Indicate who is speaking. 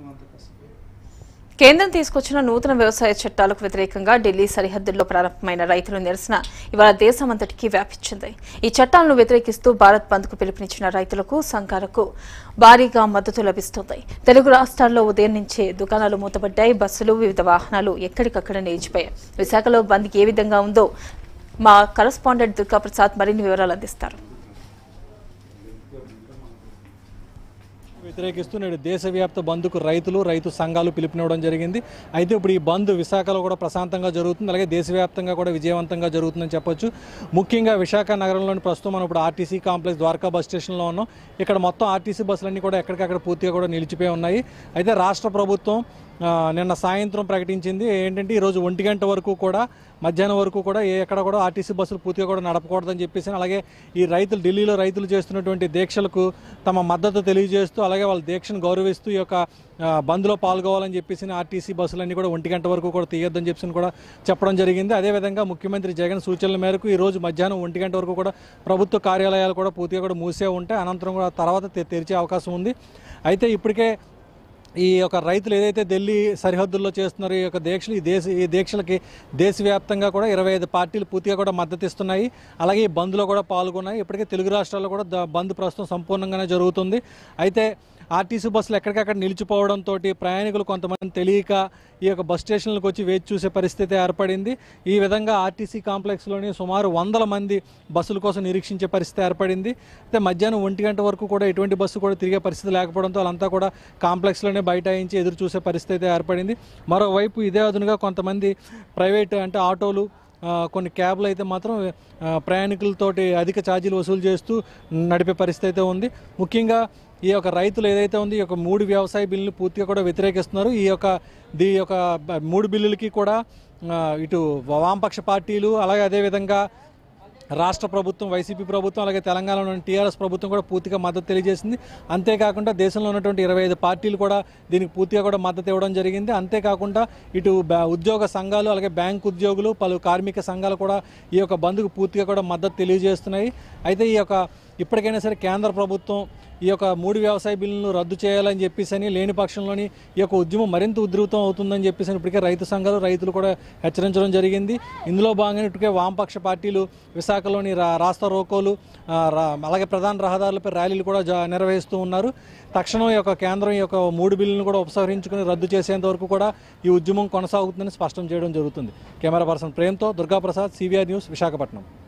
Speaker 1: కేంద్రం తీసుకొచ్చిన నూతన వ్యవసాయ చట్టాలకు వ్యతిరేకంగా ఢిల్లీ సరిహద్దుల్లో ప్రారంభమైన రైతుల నిరసన ఇవాళ దేశమంతటికీ వ్యాపించింది ఈ చట్టాలను వ్యతిరేకిస్తూ భారత్ బంద్కు పిలుపునిచ్చిన రైతులకు సంఘాలకు భారీగా మద్దతు లభిస్తుంది తెలుగు రాష్ట్రాల్లో ఉదయం నుంచే దుకాణాలు మూతపడ్డాయి బస్సులు వివిధ వాహనాలు ఎక్కడికక్కడ నిలిచిపోయాయి విశాఖలో బంద్ ఏ విధంగా ఉందో మా కరస్పాండెంట్ దుర్గాప్రసాద్ మరిన్ని వివరాలు అందిస్తారు
Speaker 2: వ్యతిరేకిస్తూ నేడు దేశవ్యాప్త బంద్కు రైతులు రైతు సంఘాలు పిలుపునివ్వడం జరిగింది అయితే ఇప్పుడు ఈ బంద్ విశాఖలో కూడా ప్రశాంతంగా జరుగుతుంది అలాగే దేశవ్యాప్తంగా కూడా విజయవంతంగా జరుగుతుందని చెప్పొచ్చు ముఖ్యంగా విశాఖ నగరంలోని ప్రస్తుతం మనం ఇప్పుడు ఆర్టీసీ కాంప్లెక్స్ ద్వారకా బస్ స్టేషన్లో ఉన్నాం ఇక్కడ మొత్తం ఆర్టీసీ బస్సులన్నీ కూడా ఎక్కడికక్కడ పూర్తిగా కూడా నిలిచిపోయి ఉన్నాయి అయితే రాష్ట్ర ప్రభుత్వం ఆ, నిన్న సాయంత్రం ప్రకటించింది ఏంటంటే ఈరోజు ఒంటి గంట వరకు కూడా మధ్యాహ్నం వరకు కూడా ఏ ఎక్కడ కూడా ఆర్టీసీ బస్సులు పూర్తిగా కూడా నడపకూడదని చెప్పేసి అలాగే ఈ రైతులు ఢిల్లీలో రైతులు చేస్తున్నటువంటి దీక్షలకు తమ మద్దతు తెలియజేస్తూ అలాగే వాళ్ళ దీక్షను గౌరవిస్తూ ఈ యొక్క ఆ, బంద్లో పాల్గొవాలని చెప్పేసి ఆర్టీసీ బస్సులన్నీ కూడా ఒంటి గంట వరకు కూడా తీయొద్దని చెప్పేసి కూడా చెప్పడం జరిగింది అదేవిధంగా ముఖ్యమంత్రి జగన్ సూచనల మేరకు ఈ రోజు మధ్యాహ్నం ఒంటి గంట వరకు కూడా ప్రభుత్వ కార్యాలయాలు కూడా పూర్తిగా కూడా మూసే ఉంటాయి అనంతరం కూడా తర్వాత తె- తెరిచే అవకాశం ఉంది అయితే ఇప్పటికే ఈ యొక్క రైతులు ఏదైతే ఢిల్లీ సరిహద్దుల్లో చేస్తున్నారో ఈ యొక్క దీక్షలు ఈ దేశ ఈ దీక్షలకి దేశవ్యాప్తంగా కూడా ఇరవై ఐదు పార్టీలు పూర్తిగా కూడా మద్దతు ఇస్తున్నాయి అలాగే ఈ బంద్లో కూడా పాల్గొన్నాయి ఇప్పటికే తెలుగు రాష్ట్రాల్లో కూడా ద- బంద్ ప్రస్తుతం సంపూర్ణంగానే జరుగుతుంది అయితే ఆర్టీసీ బస్సులు ఎక్కడికక్కడ నిలిచిపోవడంతో ప్రయాణికులు కొంతమంది తెలియక ఈ యొక్క బస్ స్టేషన్లకు వచ్చి వేచి చూసే పరిస్థితి ఏర్పడింది ఈ విధంగా ఆర్టీసీ కాంప్లెక్స్లోని సుమారు వందల మంది బస్సుల కోసం నిరీక్షించే పరిస్థితి ఏర్పడింది అయితే మధ్యాహ్నం ఒంటి గంట వరకు కూడా ఎటువంటి బస్సు కూడా తిరిగే పరిస్థితి లేకపోవడంతో వాళ్ళంతా కూడా కాంప్లెక్స్లోనే బైఠాయించి ఎదురు చూసే పరిస్థితి అయితే ఏర్పడింది మరోవైపు ఇదే అదునుగా కొంతమంది ప్రైవేట్ అంటే ఆటోలు ఆ, కొన్ని క్యాబ్లు అయితే మాత్రం ఆ, ప్రయాణికులతోటి అధిక ఛార్జీలు వసూలు చేస్తూ నడిపే పరిస్థితి అయితే ఉంది ముఖ్యంగా ఈ యొక్క రైతులు ఏదైతే ఉంది ఈ యొక్క మూడు వ్యవసాయ బిల్లులు పూర్తిగా కూడా వ్యతిరేకిస్తున్నారు ఈ యొక్క దీ యొక్క బ- మూడు బిల్లులకి కూడా ఆ, ఇటు వామపక్ష పార్టీలు అలాగే అదేవిధంగా రాష్ట్ర ప్రభుత్వం వైసీపీ ప్రభుత్వం అలాగే తెలంగాణలోని టీఆర్ఎస్ ప్రభుత్వం కూడా పూర్తిగా మద్దతు తెలియజేసింది అంతేకాకుండా దేశంలో ఉన్నటువంటి ఇరవై ఐదు పార్టీలు కూడా దీనికి పూర్తిగా కూడా మద్దతు ఇవ్వడం జరిగింది అంతేకాకుండా ఇటు బ్యా- ఉద్యోగ సంఘాలు అలాగే బ్యాంక్ ఉద్యోగులు పలు కార్మిక సంఘాలు కూడా ఈ యొక్క బంద్కు పూర్తిగా కూడా మద్దతు తెలియజేస్తున్నాయి అయితే ఈ యొక్క ఇప్పటికైనా సరే కేంద్ర ప్రభుత్వం ఈ యొక్క మూడు వ్యవసాయ బిల్లులను రద్దు చేయాలని చెప్పేసి అని లేని పక్షంలోని ఈ యొక్క ఉద్యమం మరింత ఉధృతం అవుతుందని చెప్పేసి అని ఇప్పటికే రైతు సంఘాలు రైతులు కూడా హెచ్చరించడం జరిగింది ఇందులో భాగంగా ఇప్పటికే వామపక్ష పార్టీలు విశాఖలోని రా రాస్తా రోకోలు ఆ, రా- అలాగే ప్రధాన రహదారులపై ర్యాలీలు కూడా జా- నిర్వహిస్తూ ఉన్నారు తక్షణం ఈ యొక్క కేంద్రం ఈ యొక్క మూడు బిల్లులను కూడా ఉపసంహరించుకుని రద్దు చేసేంత వరకు కూడా ఈ ఉద్యమం కొనసాగుతుందని స్పష్టం చేయడం జరుగుతుంది కెమెరా పర్సన్ ప్రేమ్తో దుర్గాప్రసాద్ సివిఆర్ న్యూస్ విశాఖపట్నం